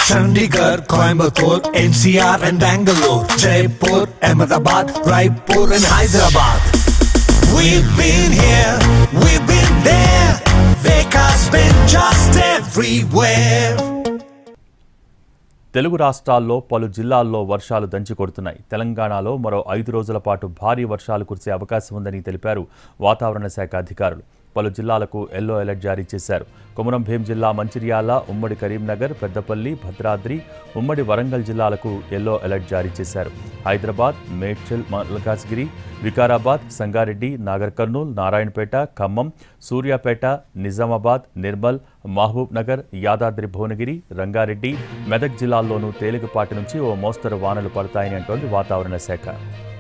Chandigarh, Coimbatore, NCR and Bangalore, Jaipur, Ahmedabad, Raipur and Hyderabad. We've been here, we've been there. Veka's been just everywhere. Telugu రాష్ట్రాల్లో పలు జిల్లాల్లో వర్షాలు దంచి కొడుతున్నాయి తెలంగాణలో మరో ఐదు రోజుల పాటు భారీ వర్షాలు కురిసే అవకాశం ఉందని తెలిపారు వాతావరణ శాఖ అధికారులు పలు జిల్లాలకు ఎల్లో అలర్ట్ జారీ చేశారు కొమరం భీం జిల్లా మంచిర్యాల ఉమ్మడి కరీంనగర్ పెద్దపల్లి భద్రాద్రి ఉమ్మడి వరంగల్ జిల్లాలకు ఎల్లో అలర్ట్ జారీ చేశారు హైదరాబాద్ మేడ్చల్ మల్కాజ్గిరి వికారాబాద్ సంగారెడ్డి నాగర్ కర్నూల్ నారాయణపేట ఖమ్మం సూర్యాపేట నిజామాబాద్ నిర్మల్ మహబూబ్ నగర్ యాదాద్రి భువనగిరి రంగారెడ్డి మెదక్ జిల్లాల్లోనూ తేలికపాటి నుంచి ఓ మోస్తరు వానలు పడతాయని అంటోంది వాతావరణ శాఖ